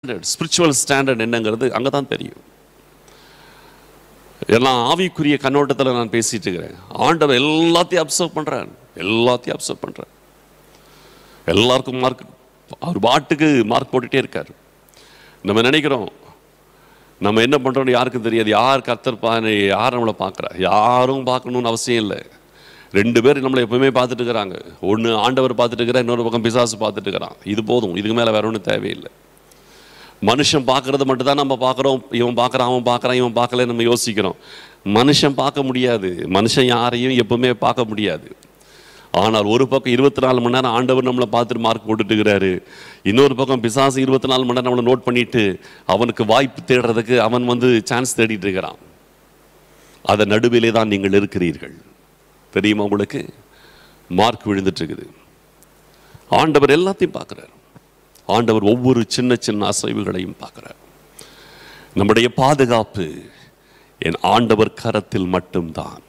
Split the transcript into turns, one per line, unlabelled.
spiritual standard என்னங்கிறது அங்கே தான் தெரியும் எல்லாம் ஆவிக்குரிய கண்ணோட்டத்தில் நான் பேசிட்டு இருக்கிறேன் ஆண்டவர் எல்லாத்தையும் அப்சர்வ் பண்றார் எல்லாத்தையும் அப்சர்வ் பண்றார் எல்லாருக்கும் மார்க் அவர் பாட்டுக்கு மார்க் போட்டுட்டே இருக்கார் நம்ம நினைக்கிறோம் நம்ம என்ன பண்றோம்னு யாருக்கும் தெரியாது யார் கர்த்தர் பா யார் நம்மளை பார்க்குறா யாரும் பார்க்கணும்னு அவசியம் இல்லை ரெண்டு பேர் நம்மளை எப்பவுமே பார்த்துட்டு இருக்கிறாங்க ஒன்று ஆண்டவர் பார்த்துட்டு இருக்கிறா இன்னொரு பக்கம் பிசாசு பார்த்துட்டு இருக்கிறான் இது போதும் இதுக்கு மேலே வேற ஒன்றும் தேவையில்லை மனுஷன் பார்க்கறத மட்டும் தான் நம்ம பார்க்குறோம் இவன் பார்க்குறான் அவன் பார்க்குறான் இவன் பார்க்கல நம்ம யோசிக்கிறோம் மனுஷன் பார்க்க முடியாது மனுஷன் யாரையும் எப்பவுமே பார்க்க முடியாது ஆனால் ஒரு பக்கம் இருபத்தி நாலு மணி நேரம் ஆண்டவர் நம்மளை பார்த்துட்டு மார்க் போட்டுட்டு இருக்கிறாரு இன்னொரு பக்கம் பிசாசு இருபத்தி நாலு மணி நேரம் நம்மளை நோட் பண்ணிட்டு அவனுக்கு வாய்ப்பு தேடுறதுக்கு அவன் வந்து சான்ஸ் தேடிட்டு இருக்கிறான் அதை நடுவிலே தான் நீங்கள் இருக்கிறீர்கள் தெரியுமா உங்களுக்கு மார்க் விழுந்துட்டு இருக்குது ஆண்டவர் எல்லாத்தையும் பார்க்குறார் ஆண்டவர் ஒவ்வொரு சின்ன சின்ன அசைவுகளையும் பார்க்கிறார் நம்முடைய பாதுகாப்பு என் ஆண்டவர் கரத்தில் மட்டும்தான்